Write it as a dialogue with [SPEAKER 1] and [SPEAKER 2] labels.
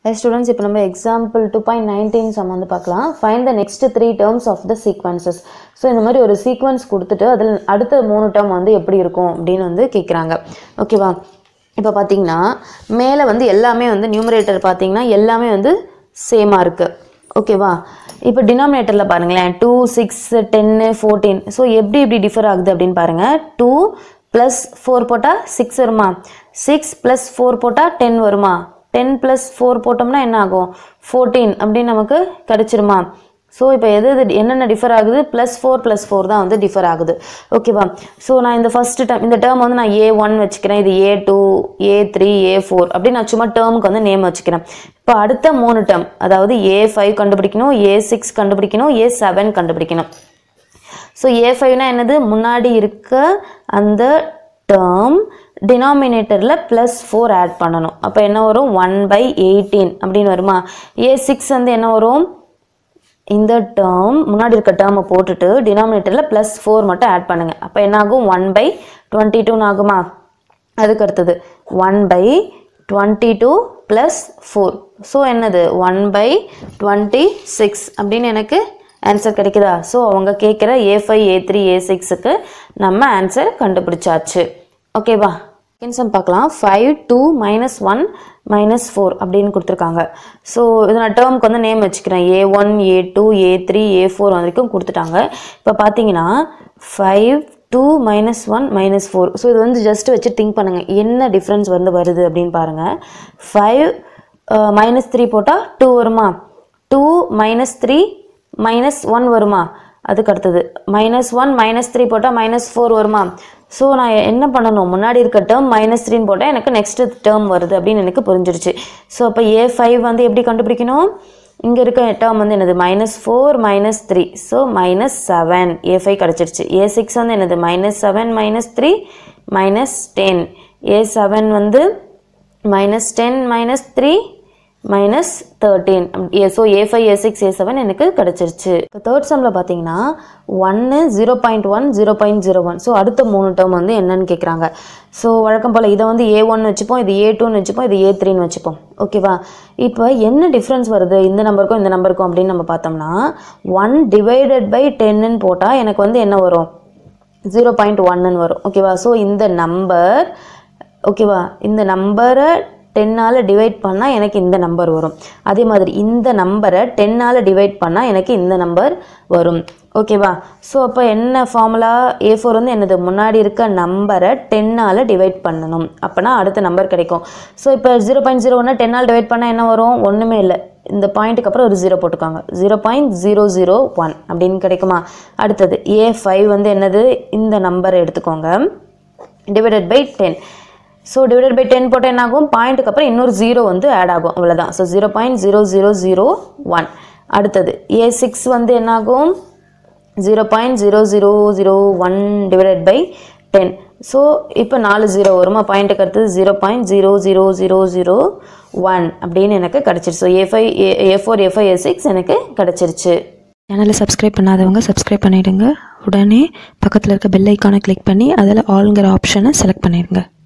[SPEAKER 1] students இப்போ நம்ம example two point nineteen sum வந்து பார்க்கலாம் find the next three terms of the sequences so இந்த மாதிரி ஒரு சீக்வன்ஸ் கொடுத்துட்டு அதில் அடுத்த மூணு டேர்ம் வந்து எப்படி இருக்கும் அப்படின்னு வந்து கேட்குறாங்க ஓகேவா இப்போ பார்த்தீங்கன்னா மேலே வந்து எல்லாமே வந்து நியூமரேட்டர் பார்த்தீங்கன்னா எல்லாமே வந்து சேமாக இருக்குது ஓகேவா இப்போ டினாமினேட்டரில் பாருங்களேன் டூ சிக்ஸ் டென்னு ஃபோர்டீன் ஸோ எப்படி எப்படி டிஃபர் ஆகுது அப்படின்னு பாருங்கள் டூ ப்ளஸ் ஃபோர் போட்டால் சிக்ஸ் வருமா சிக்ஸ் ப்ளஸ் ஃபோர் போட்டால் டென் வருமா டென் ப்ளஸ் ஃபோர் போட்டோம்னா என்ன ஆகும் ஃபோர்டீன் அப்படின்னு நமக்கு கிடச்சிருமா ஸோ இப்போ எது எது என்னென்ன டிஃபர் ஆகுது ப்ளஸ் ஃபோர் ப்ளஸ் ஃபோர் தான் வந்து டிஃபர் ஆகுது ஓகேவா ஸோ நான் இந்த ஃபஸ்ட்டு டேர்ம் இந்த டேர்ம் வந்து நான் ஏ ஒன் வச்சுக்கிறேன் இது A two A three A four அப்படின்னு நான் சும்மா டேர்முக்கு வந்து நேம் வச்சுக்கிறேன் இப்போ அடுத்த மூணு டேர்ம் அதாவது ஏ ஃபைவ் கண்டுபிடிக்கணும் ஏ சிக்ஸ் கண்டுபிடிக்கணும் ஏ செவன் கண்டுபிடிக்கணும் ஸோ ஏ ஃபைவ்னா என்னது முன்னாடி இருக்க அந்த டேர்ம் டினாமினேட்டரில் ப்ளஸ் ஃபோர் ஆட் பண்ணணும் அப்போ என்ன வரும் ஒன் பை எயிட்டீன் அப்படின்னு வருமா ஏ சிக்ஸ் வந்து என்ன வரும் இந்த டேர்ம் முன்னாடி இருக்க டேர்மை போட்டுட்டு டினாமினேட்டரில் ப்ளஸ் ஃபோர் மட்டும் ஆட் பண்ணுங்கள் அப்போ என்ன ஆகும் ஒன் பை டுவெண்ட்டி டூன்னு ஆகுமா அதுக்கு அடுத்தது one by twenty two plus four so என்னது ஒன் பை டுவெண்ட்டி சிக்ஸ் அப்படின்னு எனக்கு ஆன்சர் கிடைக்குதா ஸோ அவங்க கேட்குற ஏ ஃபைவ் ஏ த்ரீ ஏ சிக்ஸுக்கு நம்ம ஆன்சர் கண்டுபிடிச்சாச்சு ஓகேவா செகண்ட் சம் பார்க்கலாம் five two minus one minus four அப்படின்னு கொடுத்துருக்காங்க ஸோ இது நான் டேர்முக்கு வந்து நேம் வச்சுக்கிறேன் A one A two A three A four வரைக்கும் கொடுத்துட்டாங்க இப்போ பார்த்தீங்கன்னா five two minus one minus four so இது வந்து ஜஸ்ட் வச்சு திங்க் பண்ணுங்கள் என்ன டிஃப்ரென்ஸ் வந்து வருது அப்படின்னு பாருங்கள் ஃபைவ் மைனஸ் த்ரீ போட்டால் டூ வருமா two minus three minus one வருமா அதுக்கு அடுத்தது மைனஸ் ஒன் மைனஸ் த்ரீ போட்டால் மைனஸ் ஃபோர் வருமா ஸோ நான் என்ன பண்ணணும் முன்னாடி இருக்க டேர்ம் மைனஸ் த்ரீன்னு போட்டால் எனக்கு நெக்ஸ்ட் டேர்ம் வருது அப்படின்னு எனக்கு புரிஞ்சிருச்சு ஸோ அப்போ ஏ ஃபைவ் வந்து எப்படி கண்டுபிடிக்கணும் இங்கே இருக்க டேர்ம் வந்து என்னது minus four minus three so minus seven A five கிடச்சிருச்சு ஏ சிக்ஸ் வந்து என்னது minus seven minus three minus ten A seven வந்து minus ten minus three minus thirteen A so A five A six A seven எனக்கு கிடச்சிருச்சு இப்போ third சம்மில் பார்த்தீங்கன்னா ஒன்று zero point one zero point zero one so அடுத்த மூணு term வந்து என்னன்னு கேட்குறாங்க ஸோ வழக்கம் போல் இதை வந்து ஏ ஒன் வச்சுப்போம் இது ஏ டூன்னு வச்சுப்போம் இது ஏ த்ரீன்னு வச்சுப்போம் ஓகேவா இப்போ என்ன டிஃப்ரென்ஸ் வருது இந்த நம்பருக்கும் இந்த நம்பருக்கும் அப்படின்னு நம்ம பார்த்தோம்னா ஒன் டிவைடட் பை டென்னு போட்டால் எனக்கு வந்து என்ன வரும் ஜீரோ பாயிண்ட் ஒன்னு வரும் ஓகேவா ஸோ இந்த நம்பர் ஓகேவா இந்த நம்பரை டென்னால் டிவைட் பண்ணால் எனக்கு இந்த நம்பர் வரும் அதே மாதிரி இந்த நம்பரை டென்னால் டிவைட் பண்ணால் எனக்கு இந்த நம்பர் வரும் ஓகேவா ஸோ அப்போ என்ன ஃபார்முலா ஏ ஃபோர் வந்து என்னது முன்னாடி இருக்க நம்பரை டென்னால் டிவைட் பண்ணணும் அப்போனா அடுத்த நம்பர் கிடைக்கும் ஸோ இப்போ ஜீரோ பாயிண்ட் ஜீரோ ஒன்று டென்னால் டிவைட் பண்ணால் என்ன வரும் ஒன்றுமே இல்லை இந்த பாயிண்ட்டுக்கு அப்புறம் ஒரு ஜீரோ போட்டுக்காங்க zero point zero zero one அப்படின்னு கிடைக்குமா அடுத்தது ஏ ஃபைவ் வந்து என்னது இந்த நம்பரை எடுத்துக்கோங்க divided by ten so divided by ten போட்டால் என்ன ஆகும் பாயிண்ட்டுக்கு அப்புறம் இன்னொரு ஜீரோ வந்து ஆட் ஆகும் அவ்வளோதான் so zero point zero zero zero one அடுத்தது ஏ சிக்ஸ் வந்து என்ன ஆகும் zero point zero zero zero one divided by ten so இப்போ நாலு ஜீரோ வருமா பாயிண்ட்டுக்கு அடுத்தது zero point zero zero zero zero one அப்படின்னு எனக்கு கிடச்சிருச்சு so A five A A four A five A six எனக்கு கிடச்சிருச்சு
[SPEAKER 2] சேனலை சப்ஸ்கிரைப் பண்ணாதவங்க சப்ஸ்கிரைப் பண்ணிடுங்க உடனே பக்கத்தில் இருக்க பெல் ஐக்கானை கிளிக் பண்ணி அதில் ஆளுங்கிற ஆப்ஷனை செலக்ட் பண்ணிடுங்க